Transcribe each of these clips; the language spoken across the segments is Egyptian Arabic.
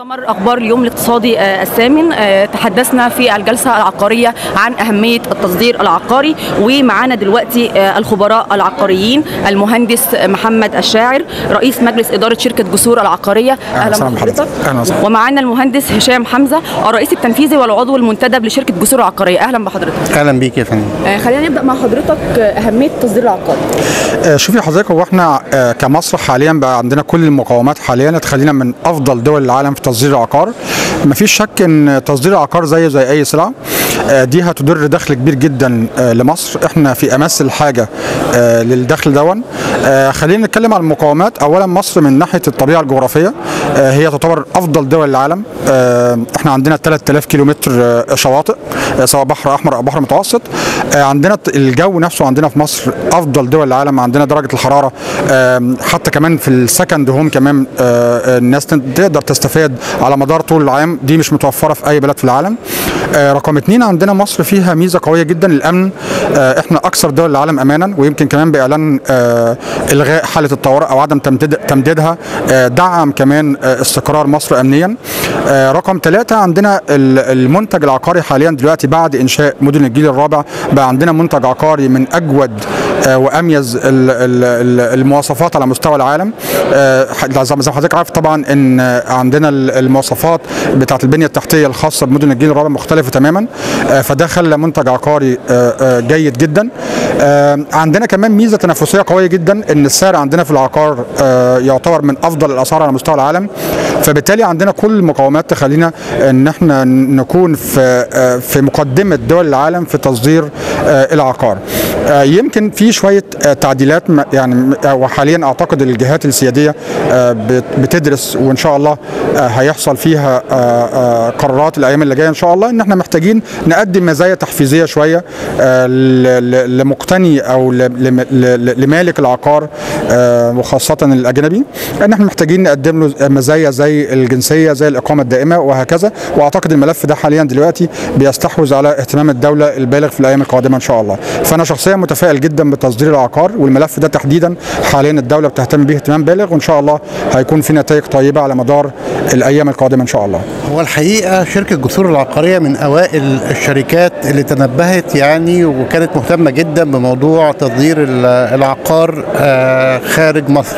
مؤتمر اخبار اليوم الاقتصادي آه، الثامن آه، تحدثنا في الجلسه العقاريه عن اهميه التصدير العقاري ومعانا دلوقتي آه، الخبراء العقاريين المهندس محمد الشاعر رئيس مجلس اداره شركه جسور العقاريه أهلا وسهلا بحضرتك. أهلا وسهلا. ومعانا المهندس هشام حمزه الرئيس التنفيذي والعضو المنتدب لشركه جسور العقاريه اهلا بحضرتك اهلا بيك يا فندم آه، خلينا نبدا مع حضرتك آه، اهميه التصدير العقاري آه، شوفي حضرتك هو احنا آه، كمصر حاليا بقى عندنا كل المقومات حاليا تخلينا من افضل دول العالم في تصدير العقار مفيش شك ان تصدير العقار زيه زي اي سلعه آه، دي هتدر دخل كبير جدا آه، لمصر احنا في امس الحاجه آه، للدخل دون آه، خلينا نتكلم عن المقومات اولا مصر من ناحيه الطبيعه الجغرافيه آه، هي تعتبر افضل دول العالم آه، احنا عندنا 3000 كيلومتر آه، شواطئ آه، سواء بحر احمر او بحر متوسط آه، عندنا الت- الجو نفسه عندنا في مصر افضل دول العالم عندنا درجه الحراره آم، حتى كمان في السكند هوم كمان آه، الناس تن- تقدر تستفاد على مدار طول العام دي مش متوفره في اي بلد في العالم آه، رقم اتنين عندنا مصر فيها ميزه قويه جدا الامن آه، احنا اكثر دول العالم امانا ويمكن كمان باعلان آه، الغاء حاله الطوارئ او عدم تمديد تمديدها آه، دعم كمان آه، استقرار مصر امنيا آه، رقم ثلاثة عندنا ال- المنتج العقاري حاليا دلوقتي بعد انشاء مدن الجيل الرابع بقى عندنا منتج عقاري من اجود آه، واميز ال- ال- ال- المواصفات على مستوى العالم آه، ح- زي ما زي ما حضرتك عارف طبعا ان آه، عندنا ال- المواصفات بتاعه البنيه التحتيه الخاصه بمدن الجيل الرابع مختلفه تماما آه، فده خلى منتج عقاري آه، آه، جيد جدا آه، عندنا كمان ميزه تنافسيه قويه جدا ان السعر عندنا في العقار آه، يعتبر من افضل الاسعار على مستوى العالم فبالتالي عندنا كل المقومات تخلينا ان احنا نكون في آه، في مقدمه دول العالم في تصدير آه، العقار آه، يمكن في شويه آه، تعديلات م- يعني م- آه، وحاليا اعتقد الجهات السياديه آه، بت- بتدرس وان شاء الله آه، هيحصل فيها آه، آه، قرارات الايام اللي جايه ان شاء الله ان احنا محتاجين نقدم مزايا تحفيزيه شويه آه، ل- ل- لمقتني او ل- لم- ل- لمالك العقار آه، وخاصه الاجنبي ان احنا محتاجين نقدم له مزايا زي الجنسيه زي الاقامه الدائمه وهكذا واعتقد الملف ده حاليا دلوقتي بيستحوذ على اهتمام الدوله البالغ في الايام القادمه ان شاء الله فانا شخصيا متفائل جدا بتصدير العقار والملف ده تحديدا حاليا الدوله بتهتم به اهتمام بالغ وان شاء الله هيكون في نتائج طيبه على مدار الايام القادمه ان شاء الله هو الحقيقة شركة جسور العقارية من أوائل الشركات اللي تنبهت يعني وكانت مهتمة جدا بموضوع تصدير ال- العقار آه، خارج مصر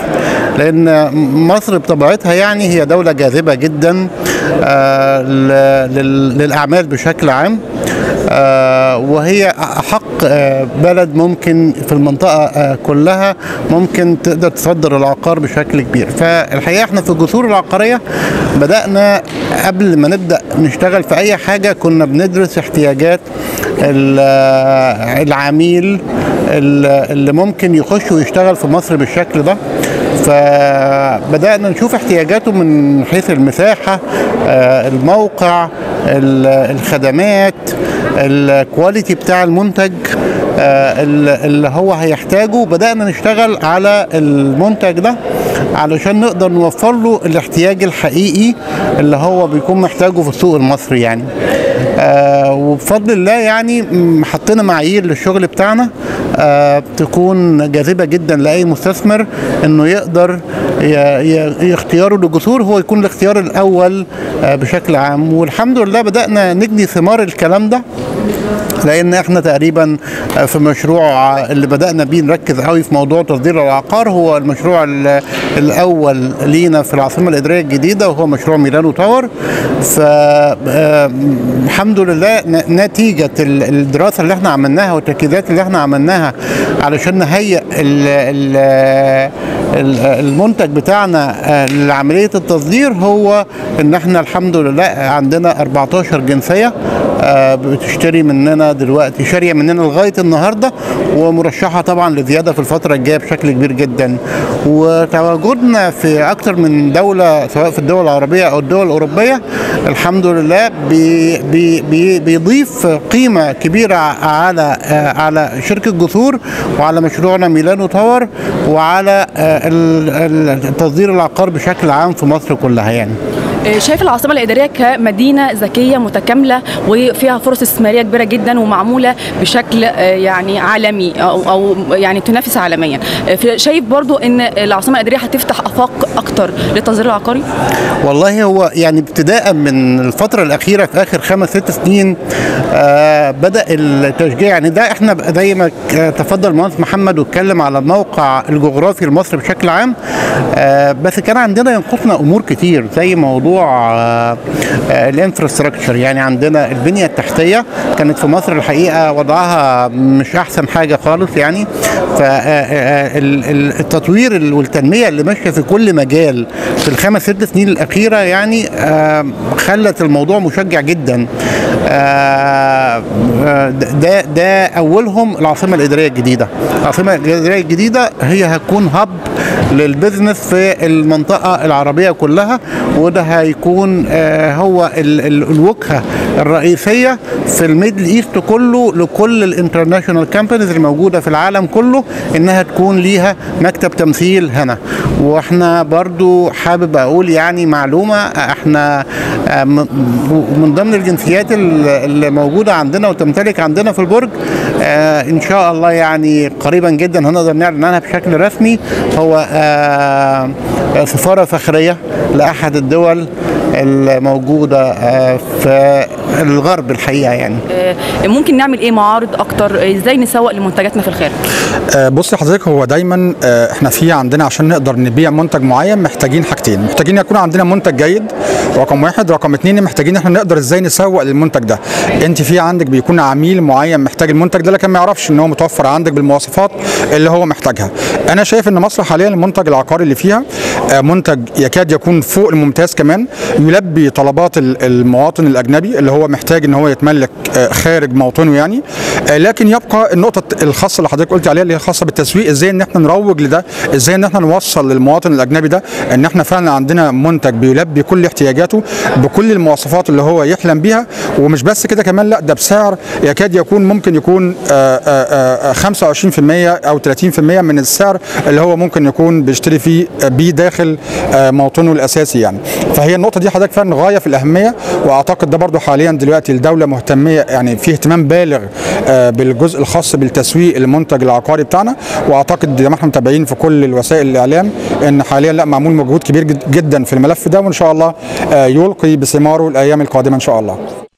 لأن مصر بطبيعتها يعني هي دولة جاذبة جدا آه، ل- لل- للأعمال بشكل عام آه، وهي أحق آه، بلد ممكن في المنطقة آه، كلها ممكن تقدر تصدر العقار بشكل كبير فالحقيقة احنا في الجسور العقارية بدأنا قبل ما نبدأ نشتغل في أي حاجة كنا بندرس احتياجات ال- آه، العميل ال- اللي ممكن يخش ويشتغل في مصر بالشكل ده فبدأنا نشوف احتياجاته من حيث المساحة آه، الموقع ال- الخدمات الكواليتي بتاع المنتج آه، ال- اللي هو هيحتاجه بدأنا نشتغل على المنتج ده علشان نقدر نوفر له الاحتياج الحقيقي اللي هو بيكون محتاجه في السوق المصري يعني آه وبفضل الله يعني م، حطينا معايير للشغل بتاعنا آه تكون جاذبة جدا لأي مستثمر انه يقدر ي- ي- اختياره للجسور هو يكون الاختيار الأول آه بشكل عام والحمد لله بدأنا نجني ثمار الكلام ده لان احنا تقريبا في مشروع اللي بدانا بيه نركز قوي في موضوع تصدير العقار هو المشروع ال- الاول لينا في العاصمه الاداريه الجديده وهو مشروع ميلانو تاور فالحمد لله ن- نتيجه ال- الدراسه اللي احنا عملناها والتركيزات اللي احنا عملناها علشان نهيئ ال- ال- ال- المنتج بتاعنا آه، لعمليه التصدير هو ان احنا الحمد لله عندنا 14 جنسيه آه، بتشتري مننا دلوقتي شاريه مننا لغايه النهارده ومرشحه طبعا لزياده في الفتره الجايه بشكل كبير جدا وتواجدنا في اكتر من دوله سواء في الدول العربيه او الدول الاوروبيه الحمد لله بي بي بي بيضيف قيمه كبيره على آه، على شركه جسور وعلى مشروعنا ميلانو تاور وعلى آه، ال- ال- تصدير العقار بشكل عام في مصر كلها يعني آه، شايف العاصمه الاداريه كمدينه ذكيه متكامله وفيها فرص استثماريه كبيره جدا ومعموله بشكل آه، يعني عالمي او او يعني تنافس عالميا آه، في- شايف برضو ان العاصمه الاداريه هتفتح افاق اكتر للتصدير العقاري والله هو يعني ابتداء من الفترة الأخيرة في آخر خمس ست سنين آه بدأ التشجيع يعني ده احنا ب- زي ما ك- تفضل المهندس محمد واتكلم على الموقع الجغرافي لمصر بشكل عام آه بس كان عندنا ينقصنا أمور كتير زي موضوع آه آه الانفراستراكشر يعني عندنا البنية التحتية كانت في مصر الحقيقة وضعها مش أحسن حاجة خالص يعني فالتطوير والتنمية اللي ماشية في كل مجال في الخمس ست سنين الأخيرة يعني آه، خلت الموضوع مشجع جدا آه، آه، ده ده أولهم العاصمة الإدارية الجديدة العاصمة الإدارية الجديدة هي هتكون هب للبزنس في المنطقة العربية كلها وده هيكون آه، هو ال- ال- الوجهة الرئيسية في الميدل ايست كله لكل الانترناشونال كامبانيز الموجودة في العالم كله انها تكون ليها مكتب تمثيل هنا واحنا برضو حابب اقول يعني معلومة احنا آه، م- من ضمن الجنسيات ال- اللي موجودة عندنا وتمتلك عندنا في البرج آه، ان شاء الله يعني قريبا جدا هنقدر نعلن عنها بشكل رسمي هو آه، سفارة فخرية لأحد الدول الموجودة آه، في الغرب الحقيقة يعني آه، ممكن نعمل ايه معارض اكتر آه، ازاي نسوق لمنتجاتنا في الخارج آه، بص حضرتك هو دايما آه، احنا في عندنا عشان نقدر نبيع منتج معين محتاجين حاجتين محتاجين يكون عندنا منتج جيد رقم واحد رقم اتنين محتاجين احنا نقدر ازاي نسوق للمنتج ده انت في عندك بيكون عميل معين محتاج المنتج ده لكن ما يعرفش ان هو متوفر عندك بالمواصفات اللي هو محتاجها انا شايف ان مصر حاليا المنتج العقاري اللي فيها آه، منتج يكاد يكون فوق الممتاز كمان يلبي طلبات ال- المواطن الاجنبي اللي هو محتاج ان هو يتملك آه، خارج موطنه يعني آه، لكن يبقى النقطه الخاصه اللي حضرتك قلت عليها اللي هي خاصه بالتسويق ازاي ان احنا نروج لده ازاي ان احنا نوصل للمواطن الاجنبي ده ان احنا فعلا عندنا منتج بيلبي كل احتياجاته بكل المواصفات اللي هو يحلم بيها ومش بس كده كمان لا ده بسعر يكاد يكون ممكن يكون آه، آه، آه، 25% او 30% من السعر اللي هو ممكن يكون بيشتري فيه آه، بيه داخل آه، موطنه الاساسي يعني فهي النقطه دي حضرتك فعلا غايه في الاهميه واعتقد ده برضو حاليا دلوقتي الدوله مهتميه يعني في اهتمام بالغ آه، بالجزء الخاص بالتسويق المنتج العقاري بتاعنا واعتقد زي ما احنا متابعين في كل الوسائل الاعلام ان حاليا لا معمول مجهود كبير جد- جدا في الملف ده وان شاء الله آه، يلقي بثماره الايام القادمه ان شاء الله